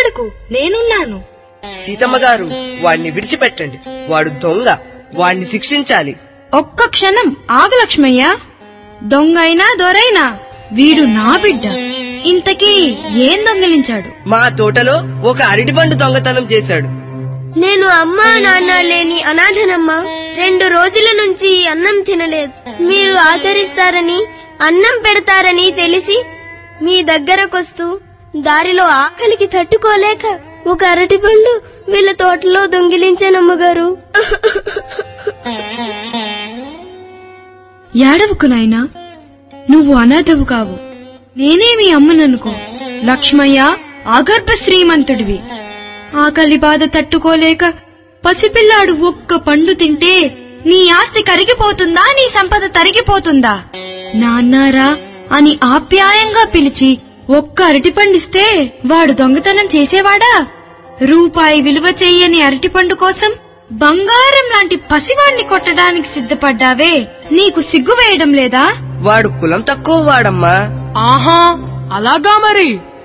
భయపడకు నేనున్నాను సీతమ్మ గారు వాడిని విడిచిపెట్టండి వాడు దొంగ వాడిని శిక్షించాలి ఒక్క క్షణం ఆగు లక్ష్మయ్య దొంగైనా దొరైనా వీడు నా బిడ్డ ఇంతకీ ఏం దొంగిలించాడు మా తోటలో ఒక అరటిపండు దొంగతనం చేశాడు నేను అమ్మా నాన్న లేని అనాథనమ్మా రెండు రోజుల నుంచి అన్నం తినలేదు మీరు ఆదరిస్తారని అన్నం పెడతారని తెలిసి మీ దగ్గరకొస్తూ దారిలో ఆకలికి తట్టుకోలేక ఒక అరటిపండు వీళ్ళ తోటలో దొంగిలించానమ్మగారు ఏడవకు నాయనా నువ్వు అనాథవు కావు నేనే మీ అమ్మననుకో లక్ష్మయ్య ఆగర్భ శ్రీమంతుడివి ఆకలి బాధ తట్టుకోలేక పసిపిల్లాడు ఒక్క పండు తింటే నీ ఆస్తి కరిగిపోతుందా నీ సంపద తరిగిపోతుందా నాన్నారా అని ఆప్యాయంగా పిలిచి ఒక్క అరటిపండిస్తే వాడు దొంగతనం చేసేవాడా రూపాయి విలువ చెయ్యని అరటిపండు కోసం బంగారం లాంటి పసివాణ్ణి కొట్టడానికి సిద్ధపడ్డావే నీకు సిగ్గు వేయడం లేదా వాడు కులం తక్కువ వాడమ్మా ఆహా అలాగా మరి